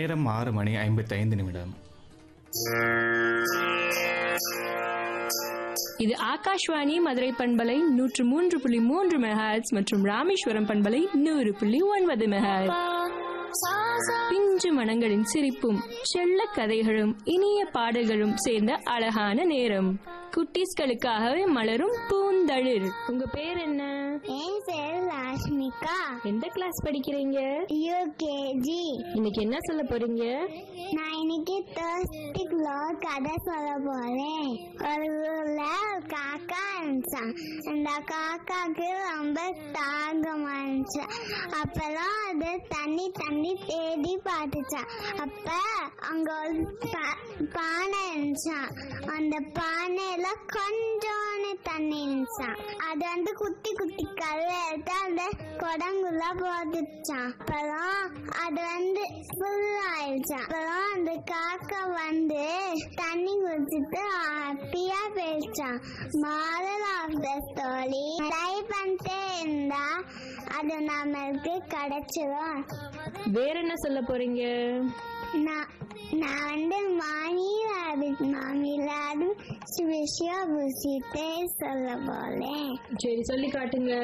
நேரம் ஆறு மணி ஐம்பத்தைந்து நிமிடம் இது ஆகாஷ்வாணி மதுரை பண்பலை நூற்று மூன்று புள்ளி மூன்று மெகாஹெட்ஸ் மற்றும் ராமேஸ்வரம் பண்பலை நூறு புள்ளி ஒன்பது மெகாஹெட்ஸ் பிஞ்சு மனங்களின் சிரிப்பும் செல்ல கதைகளும் இனிய பாடல்களும் சேர்ந்த அழகான நேரம் குட்டீஸ்களுக்காகவே மலரும் பூந்தளிர் உங்க பேர் என்ன என் பேர் ராஷ்மிகா எந்த கிளாஸ் படிக்கிறீங்க யூகேஜி இன்னைக்கு என்ன சொல்ல போறீங்க நான் இன்னைக்கு தேர்ஸ்டிக் லோ கதை சொல்ல போறேன் ஒரு ஊர்ல ஒரு காக்கா இருந்துச்சான் அந்த காக்காக்கு ரொம்ப தாகமா இருந்துச்சு அப்பெல்லாம் அது தண்ணி தண்ணி தேடி பார்த்துச்சான் அப்ப அங்க ஒரு பா- பானை இருந்துச்சான் அந்த பானையில கொஞ்சோண்டு தண்ணி இருந்துச்சான் அது வந்து குட்டி குட்டி கல் எடுத்து அந்த குடங்குள்ள போட்டுச்சான் அப்புறம் அது வந்து ஃபுல் ஆயிடுச்சான் அப்புறம் அந்த காக்கா வந்து தண்ணி குடிச்சிட்டு ஹாப்பியா போயிடுச்சான் moral of the story try பண்ணிட்டே இருந்தா அது நம்மளுக்கு கிடைச்சிரும் வேற என்ன சொல்ல போறீங்க நான் நான் வந்து மாமி ராபிட் மாமி ராபிட் விஷயம் புசிட்டே சொல்ல போறேன் சரி சொல்லி காட்டுங்க